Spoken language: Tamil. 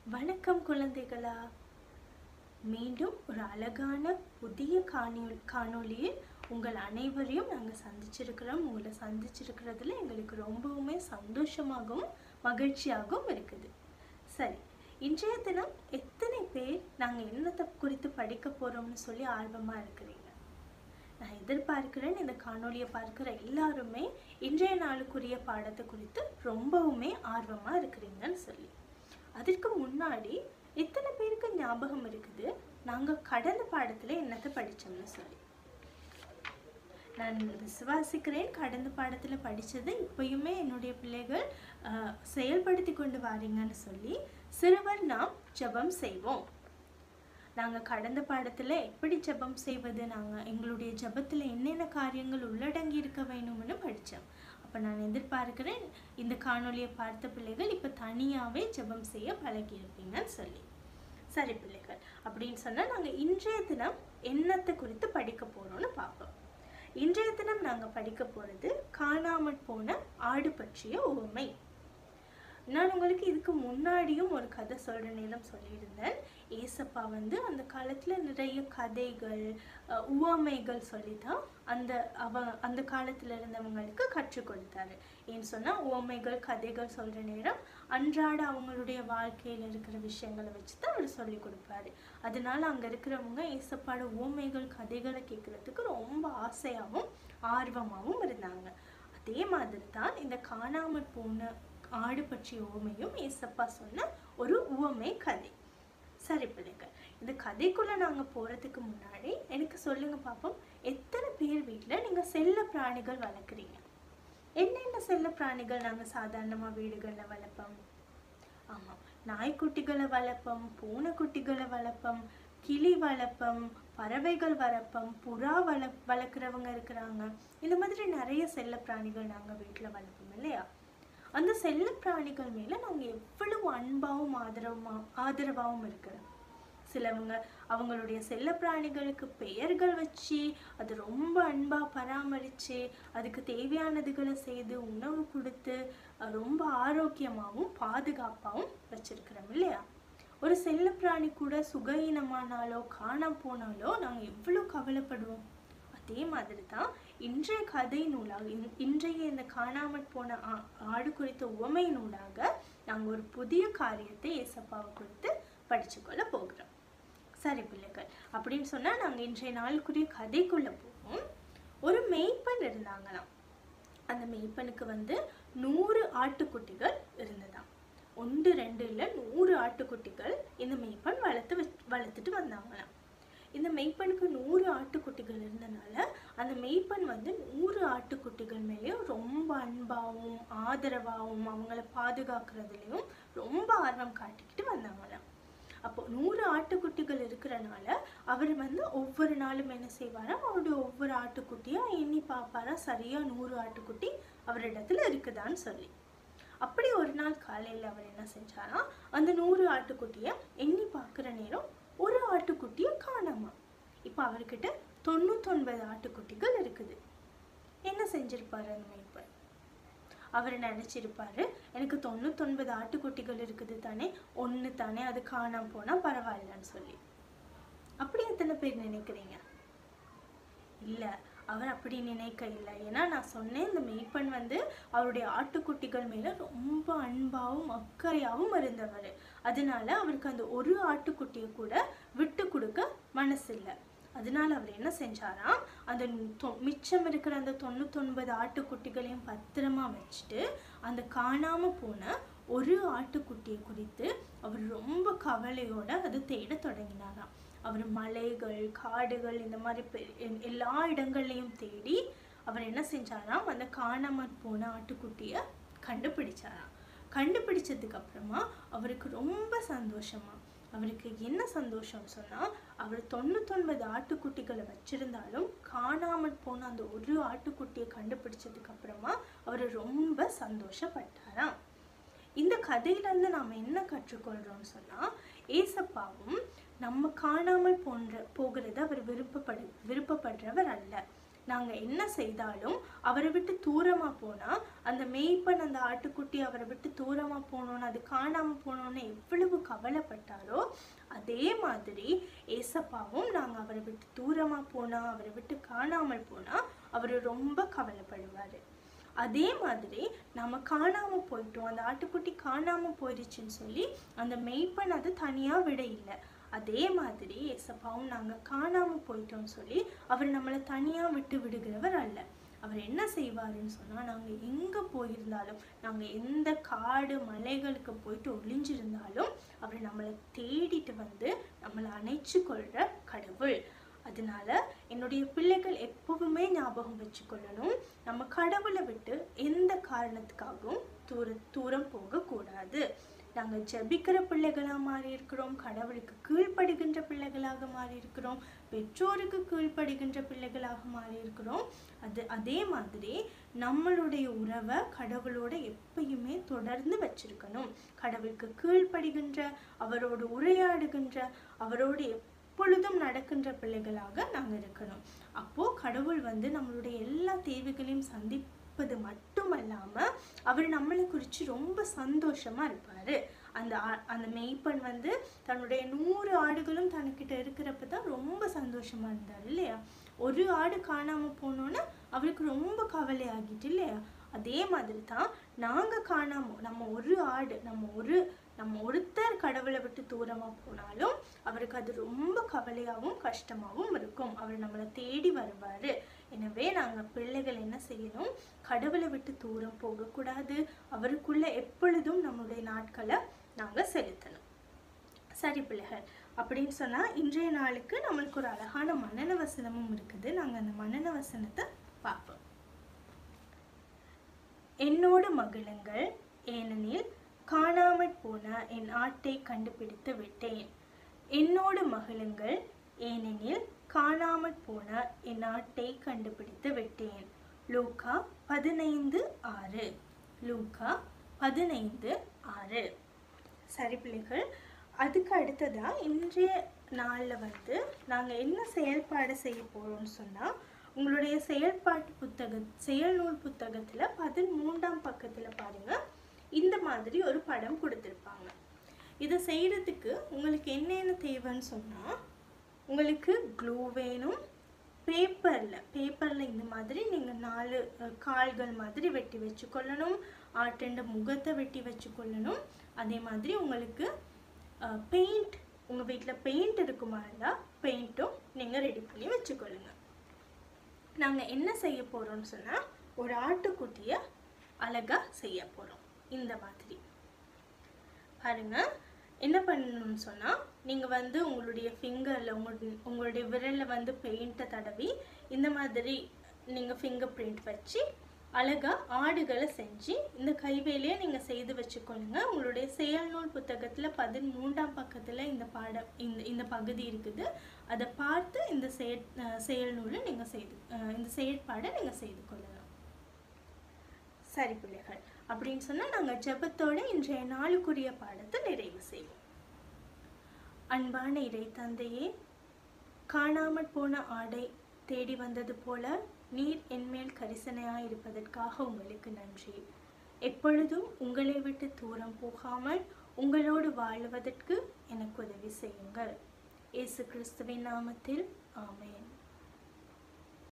வணக்கம் குழந்தைகளா மீண்டும் ஒரு அழகான புதிய காணொளி காணொளியில் உங்கள் அனைவரையும் நாங்கள் சந்திச்சிருக்கிறோம் உங்களை சந்திச்சிருக்கிறதுல எங்களுக்கு ரொம்பவுமே சந்தோஷமாகவும் மகிழ்ச்சியாகவும் இருக்குது சரி இன்றைய தினம் எத்தனை பேர் நாங்கள் என்னத்தை குறித்து படிக்க போகிறோம்னு சொல்லி ஆர்வமாக இருக்கிறீங்க நான் எதிர்பார்க்கிறேன் இந்த காணொளியை பார்க்குற எல்லாருமே இன்றைய நாளுக்குரிய பாடத்தை குறித்து ரொம்பவுமே ஆர்வமாக இருக்கிறீங்கன்னு சொல்லி அதற்கு முன்னாடி எத்தனை பேருக்கு ஞாபகம் இருக்குது நாங்கள் கடந்த பாடத்தில் என்னத்தை படித்தோம்னு சொல்லி நான் விசுவாசிக்கிறேன் கடந்த பாடத்தில் படித்தது இப்பயுமே என்னுடைய பிள்ளைகள் ஆஹ், செயல்படுத்தி கொண்டு வாரீங்கன்னு சொல்லி சிறுவர் நாம் ஜெபம் செய்வோம் நாங்கள் கடந்த பாடத்தில் எப்படி ஜெபம் செய்வது நாங்கள் எங்களுடைய ஜெபத்தில் என்னென்ன காரியங்கள் உள்ளடங்கி இருக்க வேணும்னு படித்தோம் அப்போ நான் எதிர்பார்க்கிறேன் இந்த காணொளியை பார்த்த பிள்ளைகள் இப்போ தனியாகவே ஜெபம் செய்ய பழகியிருப்பீங்கன்னு சொல்லி சரி பிள்ளைகள் அப்படின்னு சொன்னால் நாங்கள் இன்றைய தினம் என்னத்தை குறித்து படிக்க போகிறோம்னு பார்ப்போம் இன்றைய தினம் நாங்கள் படிக்க போகிறது காணாமற் போன ஆடு பற்றிய உவமை நான் உங்களுக்கு இதுக்கு முன்னாடியும் ஒரு கதை சொல்கிற நேரம் சொல்லியிருந்தேன் ஏசப்பா வந்து அந்த காலத்தில் நிறைய கதைகள் அஹ், உவமைகள் சொல்லி தான் அந்த அவ அந்த காலத்தில் இருந்தவங்களுக்கு கற்றுக் கொடுத்தாரு ஏன்னு சொன்னால் உவமைகள் கதைகள் சொல்கிற நேரம் அன்றாட அவங்களுடைய வாழ்க்கையில் இருக்கிற விஷயங்களை வச்சு தான் அவர் சொல்லி கொடுப்பாரு அதனால அங்கே இருக்கிறவங்க ஏசப்பாட உவமைகள் கதைகளை கேட்குறதுக்கு ரொம்ப ஆசையாகவும் ஆர்வமாகவும் இருந்தாங்க அதே மாதிரி தான் இந்த காணாமற் போன ஆடு பற்றிய உவமையும் ஏசப்பா சொன்ன ஒரு உவமை கதை சரி பிள்ளைகள் இந்த கதைக்குள்ள நாங்க போறதுக்கு முன்னாடி எனக்கு சொல்லுங்க பாப்போம் எத்தனை பேர் வீட்ல நீங்க செல்ல பிராணிகள் வளர்க்குறீங்க என்னென்ன செல்ல பிராணிகள் நாங்க சாதாரணமா வீடுகள்ல வளர்ப்போம் ஆமாம் நாய்க்குட்டிகளை வளர்ப்போம் பூனைக்குட்டிகளை வளர்ப்போம் கிளி வளர்ப்போம் பறவைகள் வளர்ப்போம் புறா வள வளர்க்குறவங்க இருக்கிறாங்க இந்த மாதிரி நிறைய செல்ல பிராணிகள் நாங்கள் வீட்டில் வளர்ப்போம் இல்லையா அந்த செல்ல பிராணிகள் மேலே நாங்கள் எவ்வளவு அன்பாகவும் ஆதரவுமா ஆதரவாகவும் இருக்கிறோம் சிலவங்க அவங்களுடைய செல்ல பிராணிகளுக்கு பெயர்கள் வச்சு அது ரொம்ப அன்பாக பராமரித்து அதுக்கு தேவையானதுகளை செய்து உணவு கொடுத்து அஹ், ரொம்ப ஆரோக்கியமாகவும் பாதுகாப்பாகவும் வச்சிருக்கிறோம் இல்லையா ஒரு செல்ல பிராணி கூட சுகஹீனமானாலோ காணாம போனாலோ நாங்கள் எவ்வளோ கவலைப்படுவோம் அதே மாதிரி தான் இன்றைய கதை நூலாக இன்- இன்றைய இந்த காணாமற் போன ஆ- ஆடு குறித்த உவமை நூலாக நாங்கள் ஒரு புதிய காரியத்தை ஏசப்பாவை குறித்து படிச்சுக்கொள்ள போகிறோம் சரி பிள்ளைகள் அப்படின்னு சொன்னால் நாங்கள் இன்றைய நாளுக்குரிய கதைக்குள்ளே போவோம் ஒரு மெய்ப்பெண் இருந்தாங்களாம் அந்த மெய்ப்பனுக்கு வந்து நூறு ஆட்டுக்குட்டிகள் இருந்ததாம் ஒன்று ரெண்டு இல்லை நூறு ஆட்டுக்குட்டிகள் இந்த மெய்ப்பன் வளர்த்து வச்- வளர்த்துட்டு வந்தாங்களாம் இந்த மெய்ப்பனுக்கு நூறு ஆட்டுக்குட்டிகள் இருந்தனால அந்த மெய்ப்பன் வந்து நூறு ஆட்டுக்குட்டிகள் மேலேயும் ரொம்ப அன்பாகவும் ஆதரவாகவும் அவங்கள பாதுகாக்கிறதுலையும் ரொம்ப ஆர்வம் காட்டிக்கிட்டு வந்தாங்களாம் அப்போ நூறு ஆட்டுக்குட்டிகள் இருக்கிறனால அவர் வந்து ஒவ்வொரு நாளும் என்ன செய்வாராம் அவருடைய ஒவ்வொரு ஆட்டுக்குட்டியா எண்ணி பார்ப்பாராம் சரியா நூறு ஆட்டுக்குட்டி அவரிடத்துல இருக்குதான்னு சொல்லி அப்படி ஒரு நாள் காலையில் அவர் என்ன செஞ்சாராம் அந்த நூறு ஆட்டுக்குட்டியை எண்ணி பார்க்குற நேரம் ஒரு ஆட்டுக்குட்டியை காணாமா இப்போ அவர்கிட்ட தொண்ணூத்தொன்பது ஆட்டுக்குட்டிகள் இருக்குது என்ன செஞ்சிருப்பாரு அந்த மேய்ப்பர் அவர் நினச்சிருப்பாரு எனக்கு தொண்ணூத்தொன்பது ஆட்டுக்குட்டிகள் இருக்குது தானே ஒன்று தானே அது காணாம போனால் பரவாயில்லன்னு சொல்லி அப்படி எத்தனை பேர் நினைக்கிறீங்க இல்லை அவர் அப்படி நினைக்க இல்லை ஏன்னா நான் சொன்னேன் இந்த மெய்ப்பெண் வந்து அவருடைய ஆட்டுக்குட்டிகள் மேலே ரொம்ப அன்பாகவும் அக்கறையாகவும் இருந்தவர் அதனால அவருக்கு அந்த ஒரு ஆட்டுக்குட்டியை கூட விட்டு கொடுக்க மனசு இல்லை அதனால அவர் என்ன செஞ்சாராம் அந்த தொ- மிச்சம் இருக்கிற அந்த தொண்ணூத்தொன்பது ஆட்டுக்குட்டிகளையும் பத்திரமா வச்சுட்டு அந்த காணாம போன ஒரு ஆட்டுக்குட்டியை குறித்து அவர் ரொம்ப கவலையோட அதை தேட தொடங்கினாராம் அவர் மலைகள் காடுகள் இந்த மாதிரி பெ- எ- எல்லா இடங்கள்லையும் தேடி அவர் என்ன செஞ்சாராம் அந்த காணாமற் போன ஆட்டுக்குட்டியை கண்டுபிடிச்சாராம் கண்டுபிடிச்சதுக்கு அப்புறமா அவருக்கு ரொம்ப சந்தோஷமா அவருக்கு என்ன சந்தோஷம் சொன்னா அவர் தொண்ணூத்தொன்பது ஆட்டுக்குட்டிகளை வச்சிருந்தாலும் காணாமற் போன அந்த ஒரு ஆட்டுக்குட்டியை கண்டுபிடிச்சதுக்கு அப்புறமா அவர் ரொம்ப சந்தோஷப்பட்டாராம் இந்த கதையிலேருந்து நாம் என்ன கற்றுக்கொள்கிறோம்னு சொன்னால் ஏசப்பாவும் நம்ம காணாமல் போன்ற போகிறது அவர் விருப்பப்படு விருப்பப்படுறவர் அல்ல நாங்கள் என்ன செய்தாலும் அவரை விட்டு தூரமாக போனால் அந்த மேய்ப்பன் அந்த ஆட்டுக்குட்டி அவரை விட்டு தூரமாக போனோன்னு அது காணாமல் போனோன்னு எவ்வளவு கவலைப்பட்டாரோ அதே மாதிரி ஏசப்பாவும் நாங்கள் அவரை விட்டு தூரமாக போனால் அவரை விட்டு காணாமல் போனால் அவர் ரொம்ப கவலைப்படுவார் அதே மாதிரி நம்ம காணாம போயிட்டோம் அந்த ஆட்டுக்குட்டி காணாம போயிடுச்சுன்னு சொல்லி அந்த மெய்ப்பன் அது தனியா விட இல்லை அதே மாதிரி எசப்பாவும் நாங்க காணாம போயிட்டோம்னு சொல்லி அவர் நம்மளை தனியா விட்டு விடுகிறவர் அல்ல அவர் என்ன செய்வாருன்னு சொன்னா நாங்க எங்க போயிருந்தாலும் நாங்க எந்த காடு மலைகளுக்கு போயிட்டு ஒளிஞ்சிருந்தாலும் அவர் நம்மளை தேடிட்டு வந்து நம்மளை அணைச்சு கொள்ற கடவுள் அதனால என்னுடைய பிள்ளைகள் எப்பவுமே ஞாபகம் வச்சுக்கொள்ளணும் நம்ம கடவுளை விட்டு எந்த காரணத்துக்காகவும் தூர தூரம் போகக்கூடாது நாங்கள் ஜெபிக்கிற பிள்ளைகளாக மாறி இருக்கிறோம் கடவுளுக்கு கீழ்ப்படுகின்ற பிள்ளைகளாக மாறி இருக்கிறோம் பெற்றோருக்கு கீழ்ப்படுகின்ற பிள்ளைகளாக மாறி இருக்கிறோம் அது அதே மாதிரி நம்மளுடைய உறவை கடவுளோட எப்பயுமே தொடர்ந்து வச்சிருக்கணும் கடவுளுக்கு கீழ்ப்படுகின்ற அவரோடு உரையாடுகின்ற அவரோடு எப்பொழுதும் நடக்கின்ற பிள்ளைகளாக நாங்கள் இருக்கணும் அப்போ கடவுள் வந்து நம்மளுடைய எல்லா தேவைகளையும் சந்திப்பது மட்டுமல்லாம அவர் நம்மளை குறித்து ரொம்ப சந்தோஷமா இருப்பாரு அந்த ஆ- அந்த மெய்ப்பன் வந்து தன்னுடைய நூறு ஆடுகளும் தன்கிட்ட இருக்கிறப்ப தான் ரொம்ப சந்தோஷமா இருந்தார் இல்லையா ஒரு ஆடு காணாம போனோன்னு அவருக்கு ரொம்ப கவலை ஆகிட்டு இல்லையா அதே மாதிரி தான் நாங்க காணாம நம்ம ஒரு ஆடு நம்ம ஒரு நம்ம ஒருத்தர் கடவுளை விட்டு தூரமா போனாலும் அவருக்கு அது ரொம்ப கவலையாகவும் கஷ்டமாகவும் இருக்கும் அவர் நம்மளை தேடி வருவாரு எனவே நாங்க பிள்ளைகள் என்ன செய்யணும் கடவுளை விட்டு தூரம் போகக்கூடாது அவருக்குள்ள எப்பொழுதும் நம்மளுடைய நாட்களை நாங்க செலுத்தணும் சரி பிள்ளைகள் அப்படின்னு சொன்னா இன்றைய நாளுக்கு நம்மளுக்கு ஒரு அழகான மனன வசனமும் இருக்குது நாங்க அந்த மனன வசனத்தை பார்ப்போம் என்னோடு மகிழுங்கள் ஏனெனில் காணாமற் போன என் ஆட்டை கண்டுபிடித்து விட்டேன் என்னோடு மகிழுங்கள் ஏனெனில் காணாமற் போன என் ஆட்டை கண்டுபிடித்து விட்டேன் லூக்கா பதினைந்து ஆறு லூக்கா பதினைந்து ஆறு சரி பிள்ளைகள் அதுக்கு அடுத்ததா இன்றைய நாளில் வந்து நாங்கள் என்ன செயல்பாடு செய்ய போகிறோம்னு சொன்னால் உங்களுடைய செயல்பாட்டு புத்தக செயல்நூல் புத்தகத்தில் பதிமூன்றாம் பக்கத்தில் பாருங்க இந்த மாதிரி ஒரு படம் கொடுத்துருப்பாங்க இதை செய்கிறதுக்கு உங்களுக்கு என்னென்ன தேவைன்னு சொன்னால் உங்களுக்கு க்ளூ வேணும் பேப்பரில் பேப்பரில் இந்த மாதிரி நீங்கள் நாலு அஹ், கால்கள் மாதிரி வெட்டி வச்சுக்கொள்ளணும் ஆட்டண்ட முகத்தை வெட்டி வச்சுக்கொள்ளணும் அதே மாதிரி உங்களுக்கு பெயிண்ட் உங்கள் வீட்டில் பெயிண்ட் இருக்குமா இருந்தால் பெயிண்ட்டும் நீங்கள் ரெடி பண்ணி வச்சுக்கொள்ளுங்க நாங்கள் என்ன செய்ய போகிறோம்னு சொன்னால் ஒரு ஆட்டுக்குட்டியை அழகாக செய்ய போகிறோம் இந்த மாதிரி பாருங்க என்ன பண்ணணும்னு சொன்னால் நீங்கள் வந்து உங்களுடைய ஃபிங்கரில் உங்களுடைய உங்களுடைய விரலில் வந்து பெயிண்ட்டை தடவி இந்த மாதிரி நீங்கள் ஃபிங்கர் பிரிண்ட் வச்சு அழகாக ஆடுகளை செஞ்சு இந்த கைவேலையை நீங்கள் செய்து வச்சுக்கொள்ளுங்க உங்களுடைய செயல்நூல் புத்தகத்தில் பதிமூன்றாம் பக்கத்தில் இந்த பாடம் இந்த இந்த பகுதி இருக்குது அதை பார்த்து இந்த செயல் அஹ் செயல்நூலை நீங்கள் செய்து அஹ் இந்த செயற்பாடை நீங்கள் செய்து கொள்ளலாம் சரி பிள்ளைகள் அப்படின்னு சொன்னால் நாங்கள் ஜெபத்தோட இன்றைய நாளுக்குரிய பாடத்தை நிறைவு செய்வோம் அன்பான இறை தந்தையே காணாமற் போன ஆடை தேடி வந்தது போல நீர் என்மேல் கரிசனையாய் இருப்பதற்காக உங்களுக்கு நன்றி எப்பொழுதும் உங்களை விட்டு தூரம் போகாமல் உங்களோடு வாழுவதற்கு எனக்கு உதவி செய்யுங்கள் இயேசு கிறிஸ்துவின் நாமத்தில் ஆமென்